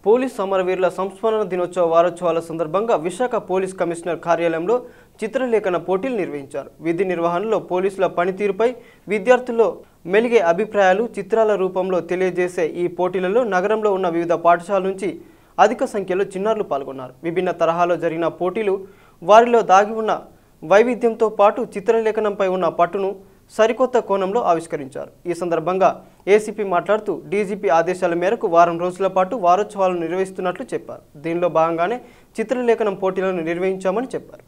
police సమరవీరుల సంస్మరణ దినోత్సవ వారోత్సవాల సందర్భంగా విశాఖ పోలీస్ కమిషనర్ కార్యాలయంలో చిత్రలేఖన పోటీలు నిర్వహించారు విధి నిర్వహణలో పోలీసుల పనితీరుపై విద్యార్థుల్లో మెలిగే అభిప్రాయాలు చిత్రాల రూపంలో తెలియజేసే ఈ పోటీలలో నగరంలో ఉన్న వివిధ పాఠశాల నుంచి అధిక సంఖ్యలో చిన్నారులు పాల్గొన్నారు విభిన్న తరహాలో జరిగిన పోటీలు వారిలో దాగి ఉన్న వైవిధ్యంతో పాటు చిత్రలేఖనంపై ఉన్న పట్టును సరికొత్త కోణంలో ఆవిష్కరించారు ఈ సందర్భంగా ఏసీపీ మాట్లాడుతూ డీజీపీ ఆదేశాల మేరకు వారం రోజుల పాటు వారోత్సవాలు నిర్వహిస్తున్నట్లు చెప్పారు దీనిలో భాగంగానే చిత్రలేఖనం పోటీలను నిర్వహించామని చెప్పారు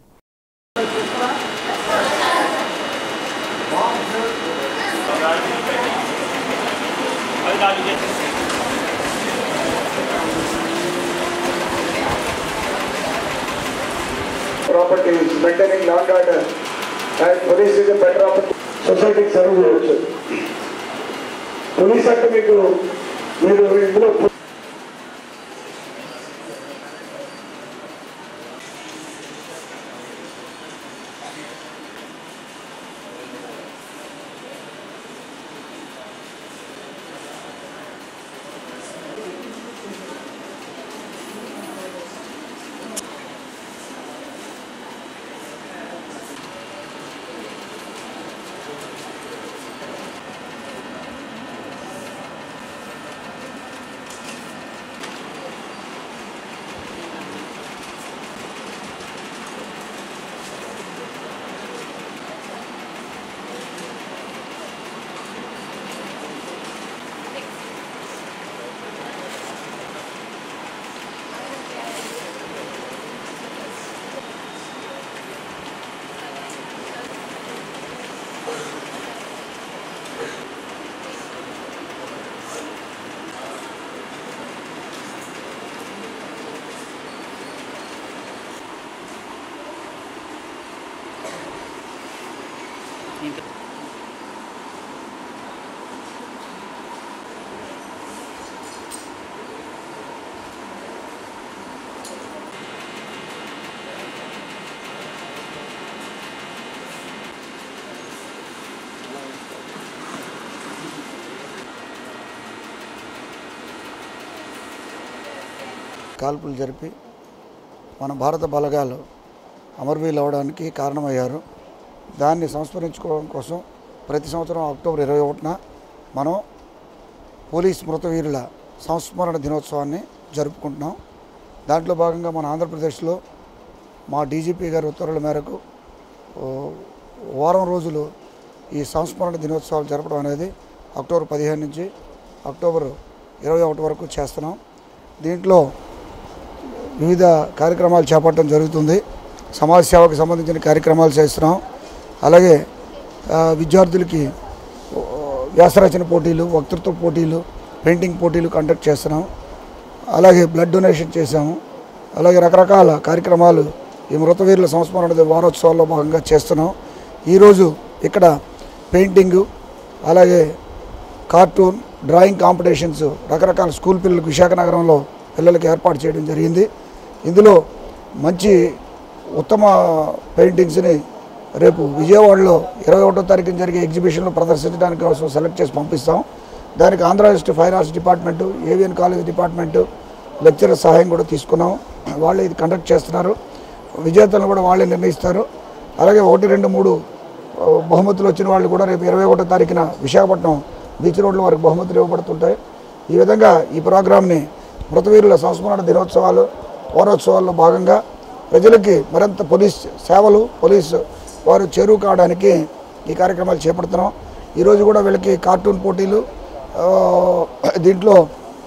properties maintaining land order and police is better opportunity సొసైటీకి సర్వ్ చేయవచ్చు పోలీస్ అంటే మీకు మీరు ఇందులో కాల్పులు జరిపి మన భారత బలగాలు అమరవీలు అవడానికి కారణమయ్యారు దాన్ని సంస్మరించుకోవడం కోసం ప్రతి సంవత్సరం అక్టోబర్ ఇరవై ఒకటిన మనం పోలీస్ మృతవీరుల సంస్మరణ దినోత్సవాన్ని జరుపుకుంటున్నాం దాంట్లో భాగంగా మన ఆంధ్రప్రదేశ్లో మా డీజీపీ గారి ఉత్తర్వుల మేరకు ఓ, వారం రోజులు ఈ సంస్మరణ దినోత్సవాలు జరపడం అనేది అక్టోబర్ పదిహేను నుంచి అక్టోబర్ ఇరవై ఒకటి వరకు చేస్తున్నాం దీంట్లో వివిధ కార్యక్రమాలు చేపట్టడం జరుగుతుంది సమాజ సేవకు సంబంధించిన కార్యక్రమాలు చేస్తున్నాం అలాగే ఆ, విద్యార్థులకి ఓ, వ్యాసరచన పోటీలు వక్తృత్వ పోటీలు పెయింటింగ్ పోటీలు కండక్ట్ చేస్తున్నాం అలాగే బ్లడ్ డొనేషన్ చేశాము అలాగే రకరకాల కార్యక్రమాలు ఈ మృతవీరుల సంస్మరణ ది- వారోత్సవాల్లో భాగంగా చేస్తున్నాం ఈరోజు ఇక్కడ పెయింటింగు అలాగే కార్టూన్ డ్రాయింగ్ కాంపిటీషన్స్ రకరకాల స్కూల్ పిల్లలకు విశాఖ నగరంలో పిల్లలకి ఏర్పాటు చేయడం జరిగింది ఇందులో మంచి ఉత్తమ పెయింటింగ్స్ని రేపు విజయవాడలో ఇరవై ఒకటో తారీఖున జరిగే ఎగ్జిబిషన్లో ప్రదర్శించడానికి కోసం సెలెక్ట్ చేసి పంపిస్తాం దానికి Andhra university fine arts department AVN college department lecturer సహాయం కూడా తీసుకున్నాం వాళ్ళు ఇది కండక్ట్ చేస్తున్నారు విజేతలను కూడా వాళ్ళే నిర్ణయిస్తారు అలాగే ఒకటి రెండు మూడు ఆ, బహుమతులు వచ్చిన వాళ్ళు కూడా రేపు ఇరవై ఒకటో తారీఖున విశాఖపట్నం బీచ్ రోడ్లో వారికి బహుమతులు ఇవ్వబడుతుంటాయి ఈ విధంగా ఈ ప్రోగ్రామ్ని మృతవీరుల సంస్మరణ దినోత్సవాలు వారోత్సవాల్లో భాగంగా ప్రజలకి మరింత పోలీస్ సేవలు పోలీసు వారు చేరువు కావడానికి ఈ కార్యక్రమాలు చేపడుతున్నాం ఈరోజు కూడా వీళ్ళకి కార్టూన్ పోటీలు ఆ, దీంట్లో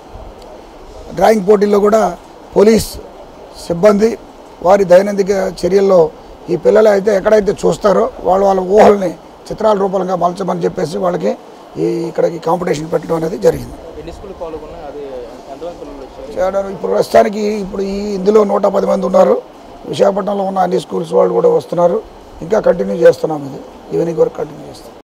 డ్రాయింగ్ పోటీల్లో కూడా పోలీస్ సిబ్బంది వారి దైనందిక చర్యల్లో ఈ పిల్లలు అయితే ఎక్కడైతే చూస్తారో వాళ్ళు వాళ్ళ ఊహల్ని చిత్రాల రూపంగా మలచమని చెప్పేసి వాళ్ళకి ఈ ఇక్కడికి కాంపిటీషన్ పెట్టడం అనేది జరిగింది ఎన్ని స్కూల్ పాల్గొన్నాయి అది ఎంతమంది పిల్లలు వచ్చారు చేయడం ఇప్పుడు ప్రస్తుతానికి ఇప్పుడు ఈ ఇందులో నూట పది మంది ఉన్నారు విశాఖపట్నంలో ఉన్న అన్ని స్కూల్స్ వాళ్ళు కూడా వస్తున్నారు ఇంకా కంటిన్యూ చేస్తున్నాం ఇది ఈవినింగ్ వరకు కంటిన్యూ చేస్తాం